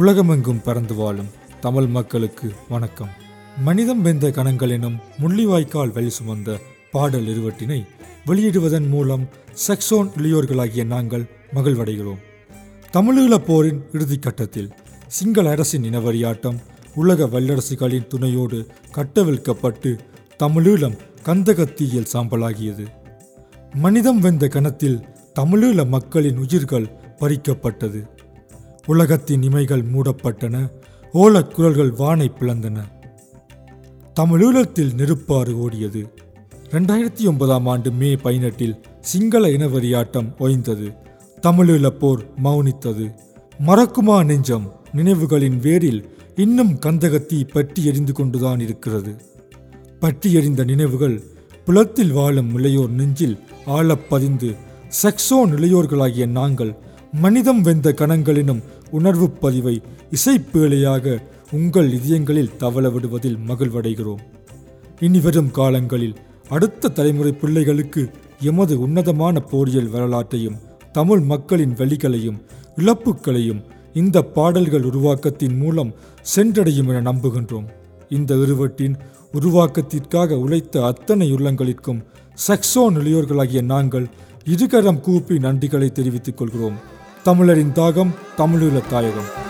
உலகமெங்கும் பறந்து வாழும் தமிழ் மக்களுக்கு வணக்கம் மனிதம் வெந்த கணங்கள் எனும் முள்ளிவாய்க்கால் வழி சுமந்த பாடல் இருவட்டினை வெளியிடுவதன் மூலம் செக்ஸோன் இளையோர்களாகிய நாங்கள் மகிழ்வடைகிறோம் தமிழீழப் போரின் இறுதிக் கட்டத்தில் சிங்கள அரசின் இனவரியாட்டம் உலக வல்லரசுகளின் துணையோடு கட்டவிழ்க்கப்பட்டு தமிழீழம் கந்தகத்தீயில் சாம்பலாகியது மனிதம் வெந்த கணத்தில் தமிழீழ மக்களின் உயிர்கள் பறிக்கப்பட்டது உலகத்தின் இமைகள் மூடப்பட்டன ஓலக்குரல்கள் வானை பிளந்தன தமிழீழத்தில் நெருப்பாறு ஓடியது ரெண்டாயிரத்தி ஒன்பதாம் ஆண்டு மே பதினெட்டில் சிங்கள இனவரியாட்டம் ஓய்ந்தது தமிழீழப் போர் மௌனித்தது மறக்குமா நெஞ்சம் நினைவுகளின் வேரில் இன்னும் கந்தகத்தீ பற்றி எரிந்து கொண்டுதான் இருக்கிறது பற்றி எறிந்த நினைவுகள் புலத்தில் வாழும் இளையோர் நெஞ்சில் ஆழப் பதிந்து செக்ஸோன் இளையோர்களாகிய நாங்கள் மனிதம் வெந்த கணங்களினும் உணர்வு பதிவை இசைப்பேழையாக உங்கள் இதயங்களில் தவள விடுவதில் மகிழ்வடைகிறோம் இனி வரும் காலங்களில் அடுத்த தலைமுறை பிள்ளைகளுக்கு எமது உன்னதமான போரியல் வரலாற்றையும் தமிழ் மக்களின் வழிகளையும் இழப்புகளையும் இந்த பாடல்கள் உருவாக்கத்தின் மூலம் சென்றடையும் என நம்புகின்றோம் இந்த இருவட்டின் உருவாக்கத்திற்காக உழைத்த அத்தனை உள்ளங்களிற்கும் சக்சோன் இளையோர்களாகிய நாங்கள் இருகரம் கூப்பி நன்றிகளை தெரிவித்துக் கொள்கிறோம் தமிழரின் தாகம் தமிழீழ தாயகம்